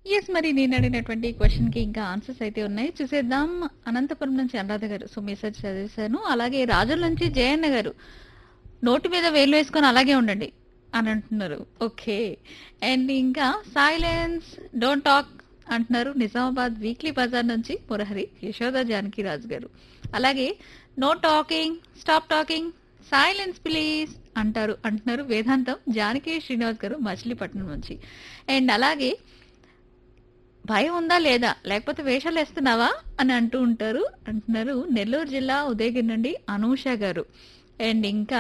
yes మరి నేను అడిగినటువంటి క్వశ్చన్ కి ఇంకా ఆన్సర్స్ అయితే ఉన్నాయి చూసేద్దాం అనంతపురం నుంచి అనురాధ గారు సో మెసేజ్ చదివేశాను అలాగే రాజుల నుంచి జయన్న గారు నోటి మీద వేలు వేసుకొని అలాగే ఉండండి అని అంటున్నారు ఓకే అండ్ ఇంకా సైలెన్స్ డోంట్ టాక్ అంటున్నారు నిజామాబాద్ వీక్లీ బజార్ నుంచి మురహరి యశోద జానకి రాజు గారు అలాగే no talking stop talking silence please అంటారు అంటున్నారు వేదాంతం జానకి శ్రీనివాస్ గారు మచిలీపట్నం నుంచి అండ్ అలాగే భయం ఉందా లేదా లేకపోతే వేషాలు వేస్తున్నావా అని అంటూ ఉంటారు అంటున్నారు నెల్లూరు జిల్లా ఉదయగిరి నుండి అనూష గారు అండ్ ఇంకా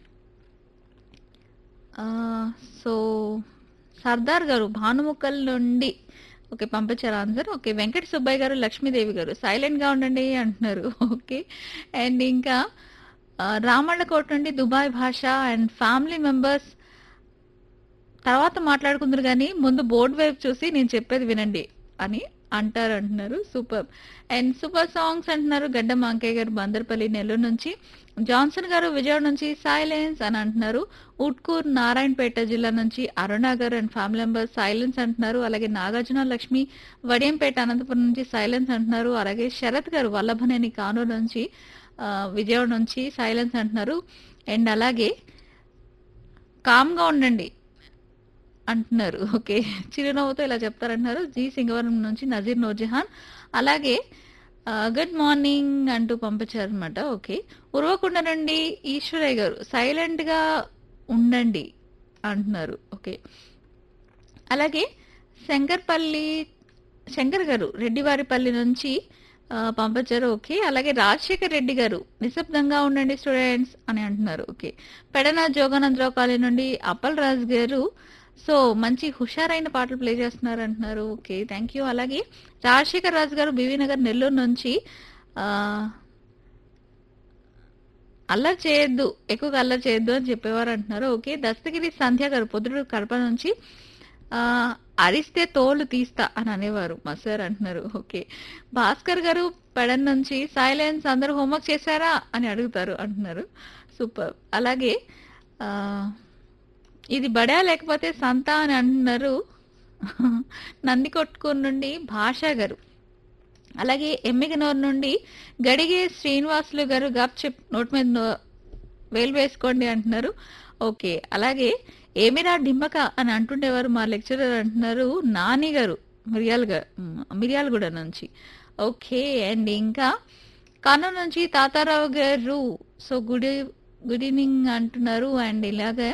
ఆ, సో సర్దార్ గారు భానుముక్కల్ నుండి ఓకే పంపించారు ఆన్సర్ ఓకే వెంకట సుబ్బయ్య గారు లక్ష్మీదేవి గారు సైలెంట్ గా ఉండండి అంటున్నారు ఓకే అండ్ ఇంకా ఆ, రామళ్ళకోట నుండి దుబాయ్ భాష అండ్ ఫ్యామిలీ మెంబర్స్ తర్వాత మాట్లాడుకుందరు కానీ ముందు బోర్డు వైపు చూసి నేను చెప్పేది వినండి అని అంటారు అంటున్నారు సూపర్ అండ్ సూపర్ సాంగ్స్ అంటున్నారు గడ్డ మాంకయ్య గారు బందర్పల్లి నెల్లూరు నుంచి జాన్సన్ గారు విజయవాడ నుంచి సైలెన్స్ అని అంటున్నారు ఉట్కూర్ నారాయణపేట జిల్లా నుంచి అరుణ గారు అండ్ ఫ్యామిలీ మెంబర్స్ సైలెన్స్ అంటున్నారు అలాగే నాగార్జున లక్ష్మి వడియంపేట అనంతపురం నుంచి సైలెన్స్ అంటున్నారు అలాగే శరత్ గారు వల్లభనేని కానూరు నుంచి ఆ, విజయవాడ నుంచి సైలెన్స్ అంటున్నారు అండ్ అలాగే కామ్గా ఉండండి అంటున్నారు ఓకే చిరునవ్వుతో ఇలా చెప్తారంటున్నారు జి సింగవరం నుంచి నజీర్ నూర్జహాన్ అలాగే గుడ్ మార్నింగ్ అంటూ పంపించారు అనమాట ఓకే ఉరవకుండ నుండి ఈశ్వరయ్య గారు సైలెంట్ గా ఉండండి అంటున్నారు ఓకే అలాగే శంకర్పల్లి శంకర్ గారు రెడ్డివారిపల్లి నుంచి ఆ, పంపించారు ఓకే అలాగే రాజశేఖర్ రెడ్డి గారు నిశ్శబ్దంగా ఉండండి స్టూడెంట్స్ అని అంటున్నారు ఓకే పెడన జోగానందరావు కాలేజ్ నుండి అప్పల్ రాజ్ గారు సో మంచి హుషారైన పాటలు ప్లే చేస్తున్నారు అంటున్నారు ఓకే థ్యాంక్ యూ అలాగే రాజశేఖర్ రాజు గారు బీవీ నగర్ నెల్లూరు నుంచి ఆ, అల్లరి చేయొద్దు ఎక్కువగా అల్లరి చేయొద్దు అని చెప్పేవారు అంటున్నారు ఓకే దస్తగిరి సంధ్య గారు పొద్దుడు కడప నుంచి ఆ అరిస్తే తోలు తీస్తా అని అనేవారు మా సార్ అంటున్నారు ఓకే భాస్కర్ గారు పెడన్ నుంచి సైలెన్స్ అందరూ హోంవర్క్ చేశారా అని అడుగుతారు అంటున్నారు సూపర్ అలాగే ఆ ఇది బడా లేకపోతే సంత అని అంటున్నారు నంది కొట్టుకూరు నుండి భాషా గారు అలాగే ఎమ్మిగనూరు నుండి గడిగే శ్రీనివాసులు గారు గప్ చెప్ నోట్ మీద నో- వేలు వేసుకోండి అంటున్నారు ఓకే అలాగే ఏమిరా డిమ్మక అని అంటుండేవారు మా లెక్చరర్ అంటున్నారు నాని గారు మిర్యాలగ మిర్యాలగూడ నుంచి ఓకే అండ్ ఇంకా కర్నూలు నుంచి తాతారావు గారు సో గుడ్ ఈ- గుడ్ ఈవినింగ్ అంటున్నారు అండ్ ఇలాగే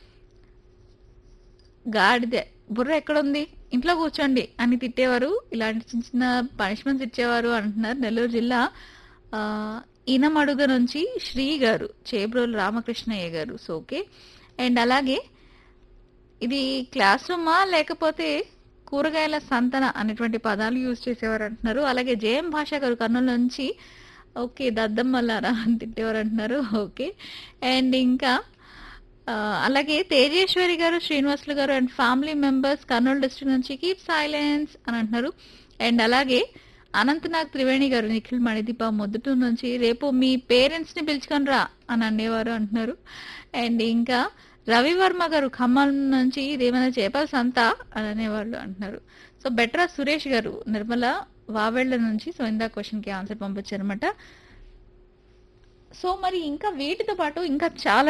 గాడిద బుర్ర ఎక్కడుంది ఇంట్లో కూర్చోండి అని తిట్టేవారు ఇలాంటి చిన్న చిన్న పనిష్మెంట్స్ ఇచ్చేవారు అంటున్నారు నెల్లూరు జిల్లా ఆ, ఇనమడుగ నుంచి శ్రీ గారు చేబ్రోలు రామకృష్ణయ్య గారు సో ఓకే అండ్ అలాగే ఇది క్లాస్ రూమా లేకపోతే కూరగాయల సంతన అనేటువంటి పదాలు యూజ్ చేసేవారు అంటున్నారు అలాగే జేఎం భాష గారు కర్నూలు నుంచి ఓకే దద్దమ్మలారా అని తిట్టేవారు అంటున్నారు ఓకే అండ్ ఇంకా ఆ, అలాగే తేజేశ్వరి గారు శ్రీనివాసులు గారు and family members Kurnool district నుంచి కీప్ సైలెన్స్ అని అంటున్నారు అండ్ అలాగే అనంతనాగ్ త్రివేణి గారు నిఖిల్ మణిదీప మొదటి నుంచి రేపు మీ పేరెంట్స్ ని పిలుచుకొని రా అని అనేవారు అంటున్నారు అండ్ ఇంకా రవివర్మ గారు ఖమ్మం నుంచి ఇదేమైనా చేపల సంత అని అనేవాళ్ళు అంటున్నారు సో బెటరా సురేష్ గారు నిర్మల వావెళ్ళ నుంచి సో ఇందా క్వశ్చన్ కి ఆన్సర్ పంపించారనమాట సో మరి ఇంకా వీటితో పాటు ఇంకా చాలా